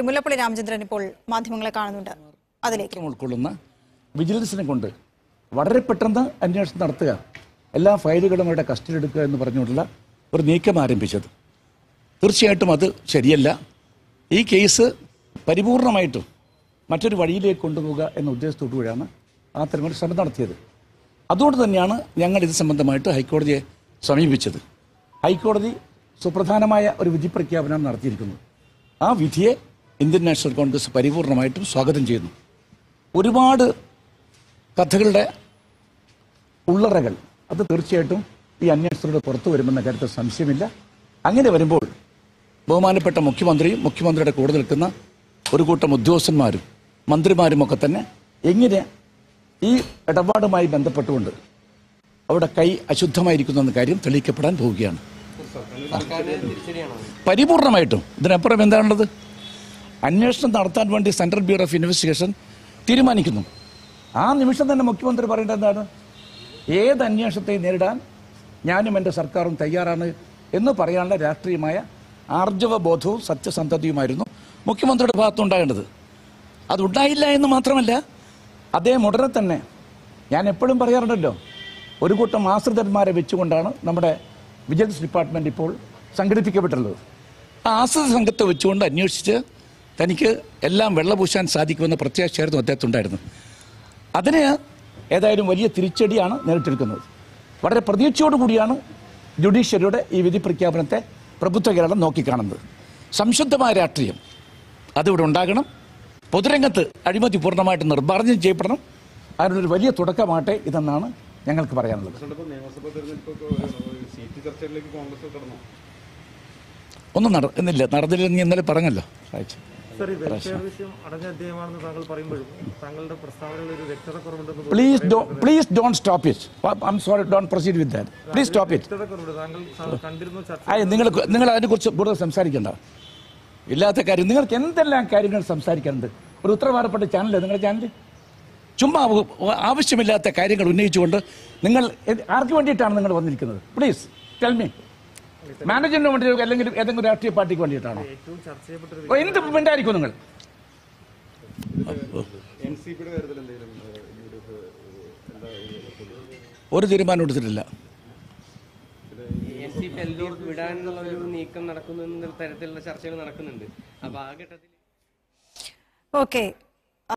ശ്രീ മുല്ലപ്പള്ളി രാമചന്ദ്രൻ ഇപ്പോൾ മാധ്യമങ്ങളെ കാണുന്നുണ്ട് അതിലേക്ക് മാത്രം ഉൾക്കൊള്ളുന്ന വിജിലൻസിനെ കൊണ്ട് വളരെ പെട്ടെന്ന് അന്വേഷണം നടത്തുക എല്ലാ ഫയലുകളും അവരുടെ കസ്റ്റഡി എടുക്കുക എന്ന് പറഞ്ഞുകൊണ്ടുള്ള ഒരു നീക്കം ആരംഭിച്ചത് തീർച്ചയായിട്ടും അത് ശരിയല്ല ഈ കേസ് പരിപൂർണമായിട്ടും മറ്റൊരു വഴിയിലേക്ക് കൊണ്ടുപോകുക എന്ന ഉദ്ദേശത്തോടു കൂടിയാണ് ആ തരത്തിൽ ശ്രമം നടത്തിയത് അതുകൊണ്ട് തന്നെയാണ് ഞങ്ങൾ ഇത് സംബന്ധമായിട്ട് ഹൈക്കോടതിയെ സമീപിച്ചത് ഹൈക്കോടതി സുപ്രധാനമായ ഒരു വിധി പ്രഖ്യാപനമാണ് നടത്തിയിരിക്കുന്നത് ആ വിധിയെ ഇന്ത്യൻ നാഷണൽ കോൺഗ്രസ് പരിപൂർണമായിട്ടും സ്വാഗതം ചെയ്യുന്നു ഒരുപാട് കഥകളുടെ ഉള്ളറകൾ അത് തീർച്ചയായിട്ടും ഈ അന്വേഷണത്തിലൂടെ പുറത്തു വരുമെന്ന കാര്യത്തിൽ സംശയമില്ല അങ്ങനെ വരുമ്പോൾ ബഹുമാനപ്പെട്ട മുഖ്യമന്ത്രിയും മുഖ്യമന്ത്രിയുടെ കൂടെ നിൽക്കുന്ന ഒരു കൂട്ടം ഉദ്യോഗസ്ഥന്മാരും മന്ത്രിമാരും ഒക്കെ തന്നെ എങ്ങനെ ഈ ഇടപാടുമായി ബന്ധപ്പെട്ടുകൊണ്ട് അവിടെ കൈ അശുദ്ധമായിരിക്കുന്നു എന്ന കാര്യം തെളിയിക്കപ്പെടാൻ പോവുകയാണ് പരിപൂർണമായിട്ടും ഇതിനപ്പുറം എന്താണുള്ളത് അന്വേഷണം നടത്താൻ വേണ്ടി സെൻട്രൽ ബ്യൂറോ ഓഫ് ഇൻവെസ്റ്റിഗേഷൻ തീരുമാനിക്കുന്നു ആ നിമിഷം തന്നെ മുഖ്യമന്ത്രി പറയേണ്ടത് എന്താണ് ഏത് അന്വേഷണത്തെ നേരിടാൻ ഞാനും എൻ്റെ സർക്കാരും തയ്യാറാണ് എന്ന് പറയാനുള്ള രാഷ്ട്രീയമായ ആർജവ ബോധവും സത്യസന്ധതയുമായിരുന്നു മുഖ്യമന്ത്രിയുടെ ഭാഗത്തുണ്ടാകേണ്ടത് അതുണ്ടായില്ല എന്ന് മാത്രമല്ല അദ്ദേഹം ഉടനെ തന്നെ ഞാൻ എപ്പോഴും പറയാറുണ്ടല്ലോ ഒരു കൂട്ടം ആശ്രിതന്മാരെ വെച്ചുകൊണ്ടാണ് നമ്മുടെ വിജിലൻസ് ഡിപ്പാർട്ട്മെന്റ് ഇപ്പോൾ സംഘടിപ്പിക്കപ്പെട്ടുള്ളത് ആ ആശ്രിത സംഘത്തെ വെച്ചുകൊണ്ട് അന്വേഷിച്ച് തനിക്ക് എല്ലാം വെള്ളപൂശാൻ സാധിക്കുമെന്ന പ്രത്യാശയായിരുന്നു അദ്ദേഹത്തുണ്ടായിരുന്നത് അതിന് ഏതായാലും വലിയ തിരിച്ചടിയാണ് നേരിട്ടിരിക്കുന്നത് വളരെ പ്രതീക്ഷയോടുകൂടിയാണ് ജുഡീഷ്യറിയുടെ ഈ വിധി പ്രഖ്യാപനത്തെ പ്രബുദ്ധ കേരളം നോക്കിക്കാണുന്നത് സംശുദ്ധമായ രാഷ്ട്രീയം അതിവിടെ ഉണ്ടാകണം പൊതുരംഗത്ത് അഴിമതി പൂർണ്ണമായിട്ട് നിർമ്മാർജ്ജനം ചെയ്യപ്പെടണം അതിനൊരു വലിയ തുടക്കമാട്ടെ ഇതെന്നാണ് ഞങ്ങൾക്ക് പറയാനുള്ളത് ഇപ്പോൾ നിയമസഭാ തെരഞ്ഞെടുപ്പൊക്കെ സീറ്റ് ചർച്ചകളിലേക്ക് കോൺഗ്രസ് കടന്നു ഒന്നും നടന്നില്ല നടന്നില്ലെന്ന് നീ ഇന്നലെ പറഞ്ഞല്ലോ വായിച്ചു സർ ഈ വെൽഫെയർ വിഷയം അടഞ്ഞ അധ്യായമാണെന്ന് താങ്കൾ പറയുമ്പോഴും താങ്കളുടെ പ്രസ്താവനയിൽ ഒരു വ്യക്തതക്കുറവുണ്ടെന്ന് പോലും please do please don't stop it I'm sorry don't proceed with that please stop it വ്യക്തതക്കുറവുണ്ട് താങ്കൾ സ- കണ്ടിരുന്നു ചർച്ച അയ്യ നിങ്ങൾ നിങ്ങൾ അതിനെക്കുറിച്ച് കൂടുതൽ സംസാരിക്കണ്ട ഇല്ലാത്ത കാര്യം നിങ്ങൾക്ക് എന്തെല്ലാം കാര്യങ്ങൾ സംസാരിക്കാനുണ്ട് ഒരു ഉത്തരവാദപ്പെട്ട ചാനൽ നിങ്ങളുടെ ചാനൽ ചുമ്മാ ഉ- ആവശ്യമില്ലാത്ത കാര്യങ്ങൾ ഉന്നയിച്ചുകൊണ്ട് നിങ്ങൾ എന്ത്- ആർക്ക് വേണ്ടിയിട്ടാണ് നിങ്ങൾ വന്നിരിക്കുന്നത് പ്ലീസ് ടെൽ മീ മാനേജറിന് വേണ്ടി അല്ലെങ്കിൽ ഏതെങ്കിലും രാഷ്ട്രീയ പാർട്ടിക്ക് വേണ്ടിയിട്ടാണോ ഏറ്റവും ചർച്ച ചെയ്യപ്പെട്ട ഒരു ഓ, എന്ത് മിണ്ടായിരിക്കും നിങ്ങൾ എൻ സി പിയുടെ കാര്യത്തിൽ എന്തെങ്കിലും യു ഡി എഫ് എന്താ ഒരു തീരുമാനം എടുത്തിട്ടില്ല എൻ സി പി എല്ലാവർക്കും വിടാനുള്ള ഒരു നീക്കം നടക്കുന്നു എന്ന തരത്തിലുള്ള ചർച്ചകൾ നടക്കുന്നുണ്ട് അപ്പൊ ആ ഘട്ടത്തിൽ ഓക്കെ